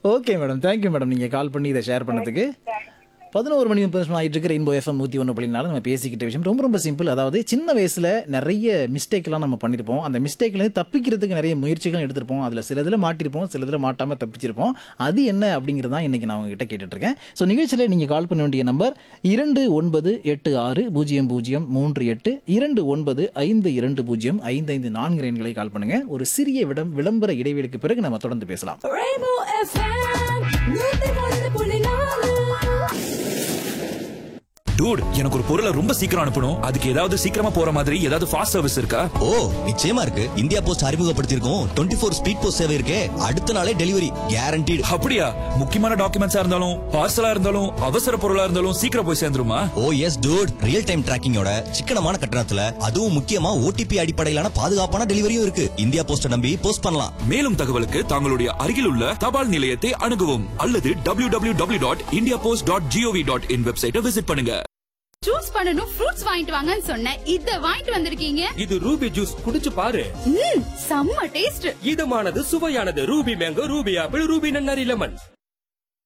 Okay madam thank you madam நீங்கள் கால் பண்ணி இதை ஷேர் பண்ணதுக்கு பதினோரு மணி முப்பது நிமிஷம் ஆயிட்டு இருக்கிற இன்போ எஃப்எம் நூற்றி ஒன்று புள்ளினாலும் நம்ம பேசிக்கிட்ட விஷயம் ரொம்ப ரொம்ப சிம்பிள் அதாவது சின்ன வயசில் நிறைய மிஸ்டேக்லாம் நம்ம பண்ணியிருப்போம் அந்த மிஸ்டேக்லேருந்து தப்பிக்கிறதுக்கு நிறைய முயற்சிகள் எடுத்திருப்போம் அதில் சில இதில் மாட்டிருப்போம் சில இதில் மாட்டாமல் தப்பிச்சிருப்போம் அது என்ன அப்படிங்கிறது தான் இன்றைக்கி நான் உங்ககிட்ட கேட்டுட்டு இருக்கேன் ஸோ நிகழ்ச்சியில் நீங்கள் கால் பண்ண வேண்டிய நம்பர் இரண்டு ஒன்பது எட்டு ஆறு பூஜ்ஜியம் பூஜ்ஜியம் மூன்று எட்டு இரண்டு ஒன்பது ஐந்து இரண்டு பூஜ்ஜியம் ஐந்து ஐந்து நான்கு எண்களை கால் பண்ணுங்க ஒரு சிறிய விடம் விளம்பர இடைவெளிக்கு பிறகு நம்ம தொடர்ந்து பேசலாம் Rainbow FM, நூத்தி ஒன்று புள்ளி நாலு. டூட் எனக்கு ஒரு பொருளை ரொம்ப சீக்கிரம் அனுப்பணும் அதுக்கு ஏதாவது சீக்கிரமா போற மாதிரி ஏதாவது ஃபாஸ்ட் சர்வீஸ் இருக்கா ஓ நிச்சயமா இருக்கு இந்தியா போஸ்ட் அறிமுகப்படுத்தியிருக்கோம் டுவெண்ட்டி ஃபோர் ஸ்பீட் போஸ்ட் சேவை இருக்கே அடுத்த நாளே டெலிவரி கேரண்டீடு அப்படியா முக்கியமான டாக்குமெண்ட்ஸா இருந்தாலும் பார்சலா இருந்தாலும் அவசர பொருளா இருந்தாலும் சீக்கிரம் போய் சேர்ந்துருமா oh yes dude real time டிராக்கிங்கோட சிக்கனமான கட்டணத்துல அதுவும் முக்கியமா ஓடிபி அடிப்படையிலான பாதுகாப்பான டெலிவரியும் இருக்கு இந்தியா போஸ்ட நம்பி போஸ்ட் பண்ணலாம் மேலும் தகவலுக்கு தங்களுடைய அருகில் உள்ள தபால் நிலையத்தை அணுகவும் அல்லது W W W dot India post dot GOV dot IN வெப்சைட்டை விசிட் பண்ணுங்க ஜூஸ் பண்ணனும் ஃப்ரூட்ஸ் வாங்கிட்டு வாங்கன்னு சொன்னேன் இத வாங்கிட்டு வந்திருக்கீங்க இது ரூபி ஜூஸ் குடிச்சு பாரு ம் செம்ம டேஸ்ட் இதமானது சுவையானது Ruby mango Ruby apple Ruby nannari lemon